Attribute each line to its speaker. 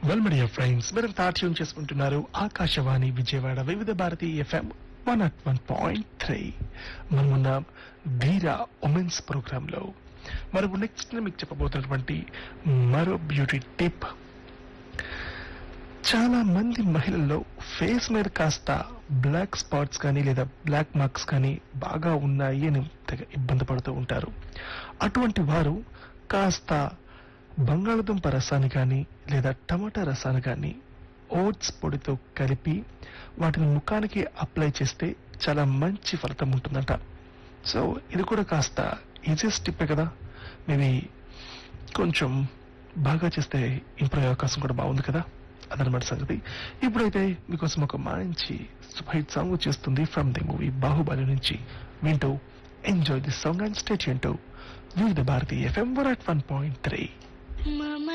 Speaker 1: well media friends మీరు tune చేసుకుంటున్నారు Akashvani Vijayawada Vividh Bharati FM one at one point three మనమున్న ధీర ఉమెన్స్ ప్రోగ్రామ్ లో మరి నెక్స్ట్ మీకు చెప్పబోతున్నటువంటి మరో బ్యూటీ టిప్ చాలా మంది మహిళల్లో ఫేస్ మీద కాస్త బ్లాక్ స్పాట్స్ కానీ లేదా బ్లాక్ మార్క్స్ కానీ బాగా ఉన్నాయి అని తెగ ఇబ్బంది పడుతూ ఉంటారు అటువంటి వారు కాస్త బంగాళదుంప రసాన్ని కానీ లేదా టమాటా రసాన్ని కానీ ఓట్స్ పొడితో కలిపి వాటిని ముఖానికి అప్లై చేస్తే చాలా మంచి ఫలితం ఉంటుందంట సో ఇది కూడా కాస్త ఈజియస్ట్ టిప్పే కదా మేబీ కొంచెం బాగా చేస్తే ఇంప్రూవ్ అయ్యే అవకాశం కూడా బాగుంది కదా అదనమాట సంగతి ఇప్పుడైతే మీకోసం ఒక మంచి సూపర్ హిట్ సాంగ్ వచ్చేస్తుంది ఫ్రమ్ ది మూవీ బాహుబలి నుంచి వింటూ enjoy the song and state వింటూ Vividh Bharati FM one at one point three
Speaker 2: Mama